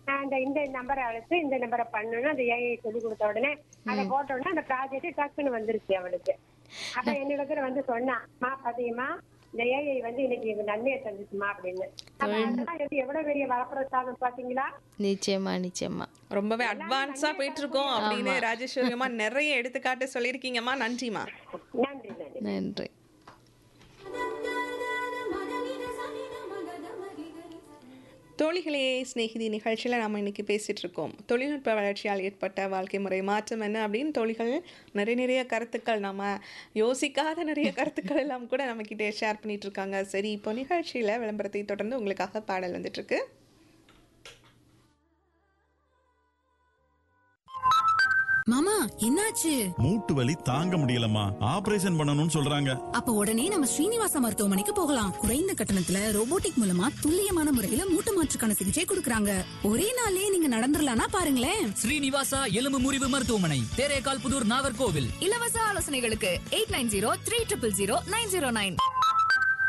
நான் இந்த இந்த நம்பரை அழைச்சு இந்த நம்பரை பண்ணணும் அந்த ஏஐ சொல்லி கொடுத்த உடனே அதை போட்ட உடனே அந்த ப்ராஜெக்ட் டக்குன்னு வந்துருச்சு அவளுக்கு அப்ப என்னிடத்துல வந்து சொன்னா மா பாத்தீங்கம்மா இந்த ஏஐ வந்து இன்னைக்கு இது நன்மையை தந்துச்சுமா அப்படின்னு அப்ப அதெல்லாம் எப்படி எவ்வளவு பெரிய வரப்பிரசாதம் பாத்தீங்களா நிச்சயமா நிச்சயமா ரொம்பவே அட்வான்ஸா போயிட்டு இருக்கோம் அப்படின்னு ராஜேஸ்வரி அம்மா நிறைய எடுத்துக்காட்டு சொல்லியிருக்கீங்கம்மா நன்றிம்மா நன்றி நன்றி நன்றி தோழிகளே சிநேகிதி நிகழ்ச்சியில் நம்ம இன்னைக்கு பேசிட்டு இருக்கோம் தொழில்நுட்ப வளர்ச்சியால் ஏற்பட்ட வாழ்க்கை முறை மாற்றம் என்ன அப்படின்னு தோழிகள் நிறைய நிறைய கருத்துக்கள் நம்ம யோசிக்காத நிறைய கருத்துக்கள் எல்லாம் கூட நம்மக்கிட்ட ஷேர் பண்ணிட்டு இருக்காங்க சரி இப்போ நிகழ்ச்சியில் விளம்பரத்தை தொடர்ந்து உங்களுக்காக பாடல் வந்துட்டு இருக்கு மாமா என்னாச்சு மூட்டு வலி தாங்க முடியலம்மா ஆபரேஷன் பண்ணணும்னு சொல்றாங்க அப்ப உடனே நம்ம ஸ்ரீனிவாச மருத்துவமனைக்கு போகலாம் குறைந்த கட்டணத்துல ரோபோட்டிக் மூலமா துல்லியமான முறையில மூட்டு மாற்றுக்கான சிகிச்சை கொடுக்கறாங்க ஒரே நாள்லயே நீங்க நடந்துடலாம்னா பாருங்களேன் ஸ்ரீனிவாசா எலும்பு முறிவு மருத்துவமனை தேரேகால் புதூர் நாகர்கோவில் இலவச ஆலோசனைகளுக்கு eight nine zero three triple zero nine zero nine